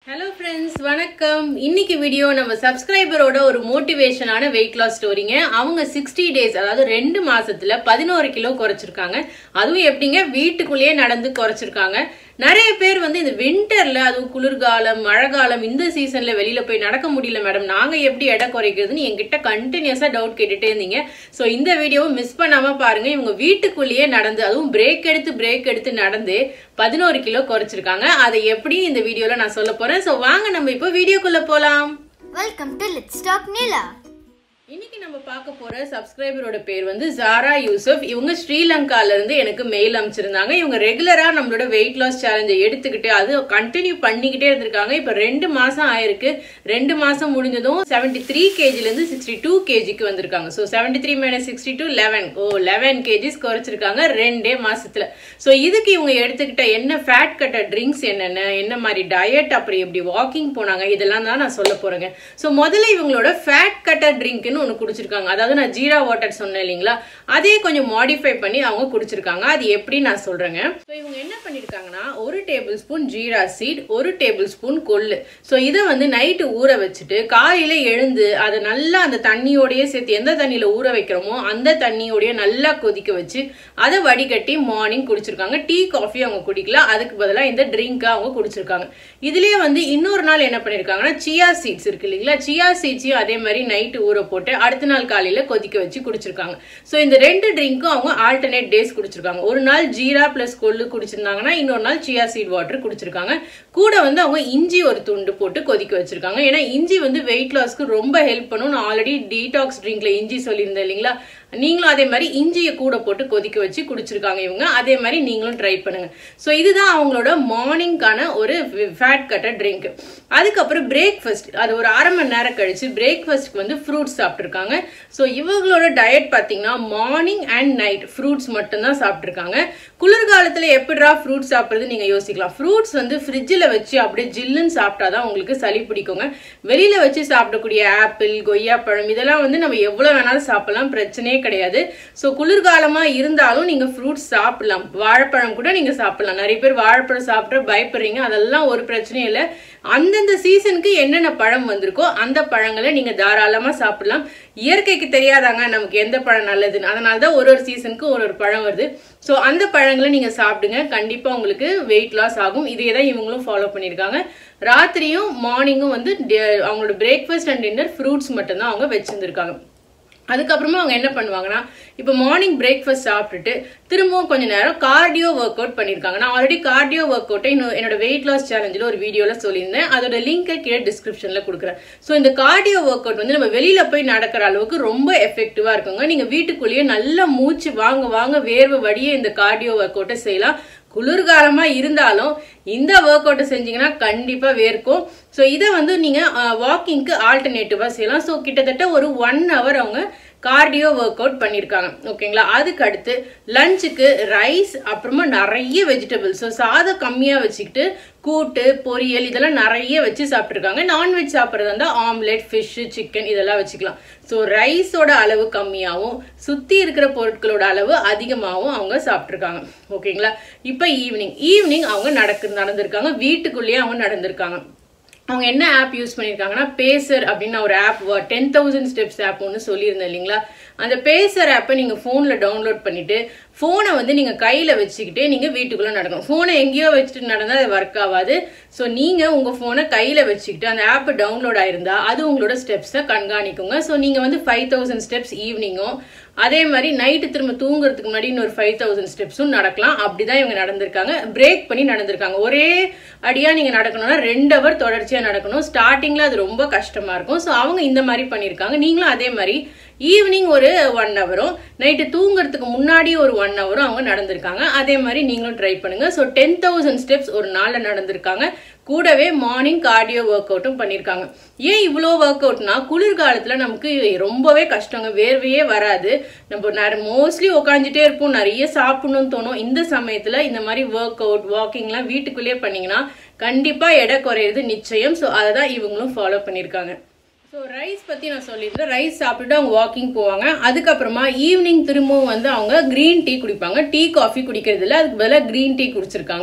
Hello friends வணக்கம் இன்னைக்கு video நம்ம சப்ஸ்கிரைபரோட ஒரு மோட்டிவேஷனான வெயிட் லாஸ் ஸ்டோரிங்க அவங்க சிக்ஸ்டி டேஸ் அதாவது ரெண்டு மாசத்துல பதினோரு கிலோ குறைச்சிருக்காங்க அதுவும் எப்படிங்க வீட்டுக்குள்ளேயே நடந்து குறைச்சிருக்காங்க நிறைய பேர் வந்து இந்த வின்டர்ல அதுவும் குளிர்காலம் மழை காலம் இந்த சீசன்ல வெளியில போய் நடக்க முடியல மேடம் நாங்க எப்படி எடை குறைக்கிறதுன்னு என்கிட்ட கண்டினியூஸா டவுட் கேட்டுட்டே இருந்தீங்க ஸோ இந்த வீடியோவை மிஸ் பண்ணாம பாருங்க இவங்க வீட்டுக்குள்ளேயே நடந்து அதுவும் பிரேக் எடுத்து பிரேக் எடுத்து நடந்து பதினோரு கிலோ குறைச்சிருக்காங்க அதை எப்படி இந்த வீடியோல நான் சொல்ல போறேன் ஸோ வாங்க நம்ம இப்போ வீடியோக்குள்ள போலாம் Welcome to Let's Talk Nila. இன்னைக்கு நம்ம பார்க்க போற சப்ஸ்கிரைபரோட பேர் வந்து ஜாரா யூசப் இவங்க ஸ்ரீலங்கால இருந்து எனக்கு மெயில் அனுப்பிச்சிருந்தாங்க இவங்க ரெகுலரா நம்மளோட வெயிட் லாஸ் சேலஞ்சை எடுத்துக்கிட்டு அது கண்டினியூ பண்ணிக்கிட்டே இருந்திருக்காங்க இப்போ ரெண்டு மாசம் ஆயிருக்கு ரெண்டு மாசம் முடிஞ்சதும் செவன்டி த்ரீ கேஜில இருந்து சிக்ஸ்டி டூ கேஜிக்கு வந்திருக்காங்க so seventy three minus sixty two eleven oh eleven KGs குறைச்சிருக்காங்க ரெண்டே மாசத்துல ஸோ இதுக்கு இவங்க எடுத்துக்கிட்ட என்ன ஃபேட் கட்ட ட்ரிங்க்ஸ் என்னென்ன என்ன மாதிரி டயட் அப்புறம் எப்படி வாக்கிங் போனாங்க இதெல்லாம் தான் நான் சொல்ல போறேங்க ஸோ முதல்ல இவங்களோட ஃபேட் கட்டர் ட்ரிங்க்னு ஒன்று குடிச்சிருக்காங்க அதாவது நான் ஜீரா வாட்டர் சொன்னேன் இல்லைங்களா அதே கொஞ்சம் மாடிஃபை பண்ணி அவங்க குடிச்சிருக்காங்க அது எப்படி நான் சொல்றேங்க ஸோ இவங்க என்ன பண்ணிருக்காங்கன்னா ஒரு டேபிள் ஸ்பூன் ஜீரா சீட் ஒரு டேபிள் ஸ்பூன் கொள்ளு ஸோ இதை வந்து நைட்டு ஊற வச்சுட்டு காலையில எழுந்து அதை நல்லா அந்த தண்ணியோடயே சேர்த்து எந்த தண்ணியில ஊற வைக்கிறோமோ அந்த தண்ணியோடய நல்லா கொதிக்க வச்சு அதை வடிகட்டி மார்னிங் குடிச்சிருக்காங்க டீ காஃபி அவங்க குடிக்கல அதுக்கு பதிலாக இந்த ட்ரிங்கை அவங்க குடிச்சிருக்காங்க இதுலயே வந்து இன்னொரு நாள் என்ன பண்ணிருக்காங்கன்னா சியா சீட்ஸ் இருக்கு இல்லைங்களா சியா சீட்ஸையும் அதே மாதிரி நைட்டு ஊற போட்டு அடுத்த நாள் காலையில கொதிக்க வச்சு குடிச்சிருக்காங்க ஸோ இந்த ரெண்டு ட்ரிங்க்கும் அவங்க ஆல்டர்னேட் டேஸ் குடிச்சிருக்காங்க ஒரு நாள் ஜீரா பிளஸ் கொள்ளு குடிச்சிருந்தாங்கன்னா இன்னொரு நாள் சியா சீட் வாட்டர் குடிச்சிருக்காங்க கூட வந்து அவங்க இஞ்சி ஒரு துண்டு போட்டு கொதிக்க வச்சிருக்காங்க ஏன்னா இஞ்சி வந்து வெயிட் லாஸ்க்கு ரொம்ப ஹெல்ப் பண்ணும் நான் ஆல்ரெடி டீடாக்ஸ் ட்ரிங்க்ல இஞ்சி சொல்லியிருந்தேன் இல்லைங்களா நீங்களும் அதே மாதிரி இஞ்சியை கூட போட்டு கொதிக்க வச்சு குடிச்சிருக்காங்க இவங்க அதே மாதிரி நீங்களும் ட்ரை பண்ணுங்க ஸோ இதுதான் அவங்களோட மார்னிங்கான ஒரு ஃபேட் கட்டர் ட்ரிங்க் அதுக்கப்புறம் பிரேக்ஃபாஸ்ட் அது ஒரு அரை மணி நேரம் கழிச்சு பிரேக்ஃபாஸ்ட்க்கு வந்து ஃப்ரூட்ஸ் சாப்பிட்ருக்காங்க ஸோ இவங்களோட டயட் பார்த்தீங்கன்னா மார்னிங் அண்ட் நைட் ஃப்ரூட்ஸ் மட்டும்தான் சாப்பிட்ருக்காங்க குளிர்காலத்தில் எப்படிரா ஃப்ரூட்ஸ் சாப்பிட்றது நீங்கள் யோசிக்கலாம் ஃப்ரூட்ஸ் வந்து ஃப்ரிட்ஜில் வச்சு அப்படியே ஜில்லுன்னு சாப்பிட்டாதான் உங்களுக்கு சளி பிடிக்குங்க வெளியில் வச்சு சாப்பிடக்கூடிய ஆப்பிள் கொய்யாப்பழம் இதெல்லாம் வந்து நம்ம எவ்வளோ வேணாலும் சாப்பிடலாம் பிரச்சனையே கிடையாது ஸோ குளிர்காலமாக இருந்தாலும் நீங்கள் ஃப்ரூட்ஸ் சாப்பிடலாம் வாழைப்பழம் கூட நீங்கள் சாப்பிடலாம் நிறைய பேர் வாழைப்பழம் சாப்பிட பயப்படுறீங்க அதெல்லாம் ஒரு பிரச்சனையும் இல்லை அந்தந்த சீசனுக்கு என்னென்ன பழம் வந்திருக்கோ அந்த பழங்களை நீங்கள் தாராளமாக சாப்பிடலாம் இயற்கைக்கு தெரியாதாங்க நமக்கு எந்த பழம் நல்லதுன்னு அதனால தான் ஒரு ஒரு சீசனுக்கு ஒரு ஒரு பழம் வருது ஸோ அந்த பழங்களை நீங்கள் சாப்பிடுங்க கண்டிப்பாக உங்களுக்கு வெயிட் லாஸ் ஆகும் இதே தான் இவங்களும் ஃபாலோ பண்ணியிருக்காங்க ராத்திரியும் மார்னிங்கும் வந்து அவங்களோட பிரேக்ஃபாஸ்ட் அண்ட் டின்னர் ஃப்ரூட்ஸ் மட்டும்தான் அவங்க வச்சுருந்துருக்காங்க அதுக்கப்புறமா அவங்க என்ன பண்ணுவாங்கன்னா இப்போ மார்னிங் பிரேக்ஃபாஸ்ட் சாப்பிட்டுட்டு திரும்பவும் கொஞ்ச நேரம் கார்டியோ ஒர்க் அவுட் பண்ணியிருக்காங்க நான் ஆல்ரெடி கார்டியோ ஒர்க் அவுட்டை இன்னும் என்னோட வெயிட் லாஸ் சேலஞ்சில் ஒரு வீடியோவில் சொல்லியிருந்தேன் அதோட லிங்கை கீழே டிஸ்கிரிப்ஷனில் கொடுக்குறேன் ஸோ இந்த கார்டியோ ஒர்க் அவுட் வந்து நம்ம வெளியில் போய் நடக்கிற அளவுக்கு ரொம்ப எஃபெக்டிவாக இருக்குங்க நீங்கள் வீட்டுக்குள்ளேயே நல்லா மூச்சு வாங்க வாங்க வேர்வை வடியே இந்த கார்டியோ ஒர்க் அவுட்டை செய்யலாம் குளிர்காலமா இருந்தாலும் இந்த ஒர்க் அவுட்டை செஞ்சீங்கன்னா கண்டிப்பா வேர்க்கும் ஸோ இதை வந்து நீங்க வாக்கிங்க்கு ஆல்டர்னேட்டிவா செய்யலாம் ஸோ கிட்டத்தட்ட ஒரு ஒன் ஹவர் அவங்க கார்டியோ ஒர்க் அவுட் பண்ணியிருக்காங்க ஓகேங்களா அதுக்கு அடுத்து லஞ்சுக்கு ரைஸ் அப்புறமா நிறைய வெஜிடபிள்ஸ் ஸோ சாதம் கம்மியாக வச்சுக்கிட்டு கூட்டு பொரியல் இதெல்லாம் நிறைய வச்சு சாப்பிட்ருக்காங்க நான்வெஜ் சாப்பிட்றதா இருந்தால் ஆம்லெட் ஃபிஷ்ஷு சிக்கன் இதெல்லாம் வச்சுக்கலாம் ஸோ ரைஸோட அளவு கம்மியாகவும் சுற்றி இருக்கிற பொருட்களோட அளவு அதிகமாகவும் அவங்க சாப்பிட்ருக்காங்க ஓகேங்களா இப்போ ஈவினிங் ஈவினிங் அவங்க நடக்கு நடந்திருக்காங்க வீட்டுக்குள்ளேயே அவங்க நடந்திருக்காங்க அவங்க என்ன ஆப் யூஸ் பண்ணியிருக்காங்கன்னா பேசர் அப்படின்னு ஒரு app ten thousand steps app ஒன்று சொல்லியிருந்தேன் இல்லைங்களா அந்த பேசர் ஆப்பை நீங்கள் ஃபோனில் டவுன்லோட் பண்ணிவிட்டு ஃபோனை வந்து நீங்கள் கையில் வச்சுக்கிட்டே நீங்கள் வீட்டுக்குள்ளே நடக்கணும் ஃபோனை எங்கேயோ வச்சுட்டு நடந்தால் அது ஒர்க் ஆகாது ஸோ நீங்கள் உங்கள் ஃபோனை கையில் வச்சுக்கிட்டு அந்த ஆப் டவுன்லோட் ஆயிருந்தா அது உங்களோட ஸ்டெப்ஸை கண்காணிக்குங்க ஸோ நீங்கள் வந்து ஃபைவ் தௌசண்ட் ஸ்டெப்ஸ் ஈவினிங்கும் அதே மாதிரி நைட்டு திரும்ப தூங்குறதுக்கு முன்னாடி இன்னொரு ஃபைவ் தௌசண்ட் ஸ்டெப்ஸும் நடக்கலாம் அப்படிதான் இவங்க நடந்திருக்காங்க பிரேக் பண்ணி நடந்திருக்காங்க ஒரே அடியா நீங்க நடக்கணும்னா ரெண்டு ஹவர் தொடர்ச்சியா நடக்கணும் ஸ்டார்டிங்ல அது ரொம்ப கஷ்டமா இருக்கும் ஸோ அவங்க இந்த மாதிரி பண்ணியிருக்காங்க நீங்களும் அதே மாதிரி ஈவினிங் ஒரு ஒன் ஹவரும் நைட்டு தூங்குறதுக்கு முன்னாடி ஒரு ஒன் ஹவரும் அவங்க நடந்திருக்காங்க அதே மாதிரி நீங்களும் ட்ரை பண்ணுங்க ஸோ டென் தௌசண்ட் ஸ்டெப்ஸ் ஒரு நாளில் நடந்திருக்காங்க கூடவே மார்னிங் கார்டியோ ஒர்க் அவுட்டும் பண்ணியிருக்காங்க ஏன் இவ்வளோ ஒர்க் அவுட்னா குளிர்காலத்தில் நமக்கு ரொம்பவே கஷ்டங்க வேர்வையே வராது நம்ம மோஸ்ட்லி உட்காந்துட்டே இருப்போம் நிறைய சாப்பிடணும்னு தோணும் இந்த சமயத்தில் இந்த மாதிரி ஒர்க் அவுட் வாக்கிங்லாம் வீட்டுக்குள்ளேயே பண்ணீங்கன்னா கண்டிப்பாக எடை குறையிறது நிச்சயம் ஸோ அதை தான் இவங்களும் ஃபாலோ பண்ணியிருக்காங்க ஸோ ரைஸ் பற்றி நான் சொல்லியிருந்தேன் ரைஸ் சாப்பிட்டுட்டு அவங்க வாக்கிங் போவாங்க அதுக்கப்புறமா ஈவினிங் திரும்பவும் வந்து அவங்க க்ரீன் டீ குடிப்பாங்க டீ காஃபி குடிக்கிறது இல்லை அதுக்கு பதிலாக க்ரீன் டீ குடிச்சிருக்காங்க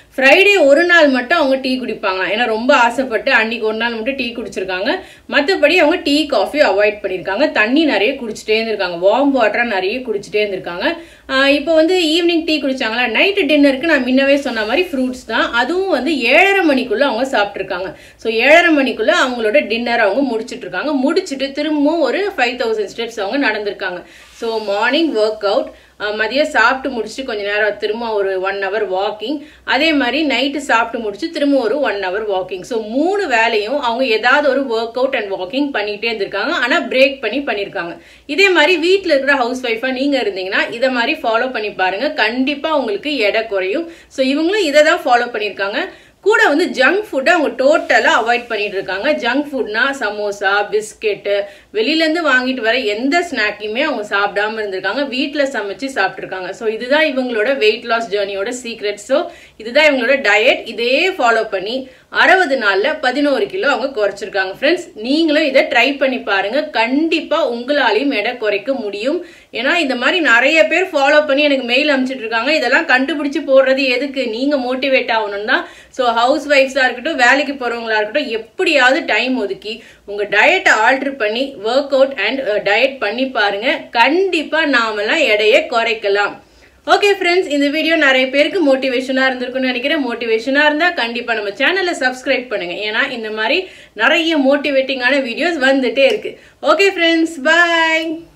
ஃப்ரைடே ஒரு நாள் மட்டும் அவங்க டீ குடிப்பாங்க ஏன்னா ரொம்ப ஆசைப்பட்டு அன்னைக்கு ஒரு நாள் மட்டும் டீ குடிச்சிருக்காங்க மற்றபடி அவங்க டீ காஃபி அவாய்ட் பண்ணியிருக்காங்க தண்ணி நிறைய குடிச்சிட்டே இருந்திருக்காங்க வார்ம் வாட்டராக நிறைய குடிச்சிட்டே இருந்திருக்காங்க ஆஹ் இப்போ வந்து ஈவினிங் டீ குடிச்சாங்களா நைட்டு டின்னருக்கு நான் முன்னவே சொன்ன மாதிரி ஃப்ரூட்ஸ் தான் அதுவும் வந்து ஏழரை மணிக்குள்ள அவங்க சாப்பிட்ருக்காங்க ஸோ ஏழரை மணிக்குள்ள அவங்களோட டின்னர் அவங்க முடிச்சிட்டு இருக்காங்க முடிச்சிட்டு திரும்பவும் ஒரு ஃபைவ் தௌசண்ட் ஸ்டெப்ஸ் அவங்க நடந்திருக்காங்க ஸோ மார்னிங் ஒர்க் அவுட் மதியம் சாப்பிட்டு முடிச்சுட்டு கொஞ்ச நேரம் திரும்ப ஒரு ஒன் ஹவர் வாக்கிங் அதே மாதிரி நைட்டு சாப்பிட்டு முடிச்சு திரும்ப ஒரு ஒன் ஹவர் வாக்கிங் ஸோ மூணு வேலையும் அவங்க ஏதாவது ஒரு ஒர்க் அவுட் அண்ட் வாக்கிங் பண்ணிட்டே இருந்திருக்காங்க ஆனால் பிரேக் பண்ணி பண்ணியிருக்காங்க இதே மாதிரி வீட்டில் இருக்கிற ஹவுஸ் ஒய்ஃபாக நீங்கள் இருந்தீங்கன்னா இதை மாதிரி ஃபாலோ பண்ணி பாருங்க கண்டிப்பாக உங்களுக்கு எடை குறையும் ஸோ இவங்களும் இதை தான் ஃபாலோ பண்ணியிருக்காங்க கூட வந்து ஜங்க் ஃபுட்டை அவங்க டோட்டலாக அவாய்ட் பண்ணிட்டு இருக்காங்க ஜங்க் ஃபுட்னா சமோசா பிஸ்கெட்டு வெளியிலேருந்து வாங்கிட்டு வர எந்த ஸ்நாக்கையுமே அவங்க சாப்பிடாம இருந்திருக்காங்க வீட்டில் சமைச்சு சாப்பிட்ருக்காங்க ஸோ இதுதான் இவங்களோட வெயிட் லாஸ் ஜேர்னியோட சீக்ரெட் ஸோ இதுதான் இவங்களோட டயட் இதே ஃபாலோ பண்ணி அறுபது நாளில் பதினோரு கிலோ அவங்க குறைச்சிருக்காங்க ஃப்ரெண்ட்ஸ் நீங்களும் இதை ட்ரை பண்ணி பாருங்க கண்டிப்பாக உங்களாலையும் எடை குறைக்க முடியும் ஏன்னா இந்த மாதிரி நிறைய பேர் ஃபாலோ பண்ணி எனக்கு மெயில் அனுப்பிச்சிட்டு இருக்காங்க இதெல்லாம் கண்டுபிடிச்சு போடுறது எதுக்கு நீங்க மோட்டிவேட் ஆகணும்னா ஸோ ஹவுஸ் ஒய்ஃப்ஸாக இருக்கட்டும் வேலைக்கு போறவங்களா இருக்கட்டும் எப்படியாவது டைம் ஒதுக்கி உங்க டயட்டை ஆல்டர் பண்ணி ஒர்க் அவுட் அண்ட் டயட் பண்ணி பாருங்க கண்டிப்பா நாமெல்லாம் எடையை குறைக்கலாம் ஓகே ஃப்ரெண்ட்ஸ் இந்த வீடியோ நிறைய பேருக்கு மோட்டிவேஷனாக இருந்திருக்கும்னு நினைக்கிறேன் மோட்டிவேஷனாக இருந்தால் கண்டிப்பாக நம்ம சேனலை சப்ஸ்கிரைப் பண்ணுங்க ஏன்னா இந்த மாதிரி நிறைய மோட்டிவேட்டிங்கான வீடியோஸ் வந்துட்டே இருக்கு ஓகே ஃப்ரெண்ட்ஸ் பாய்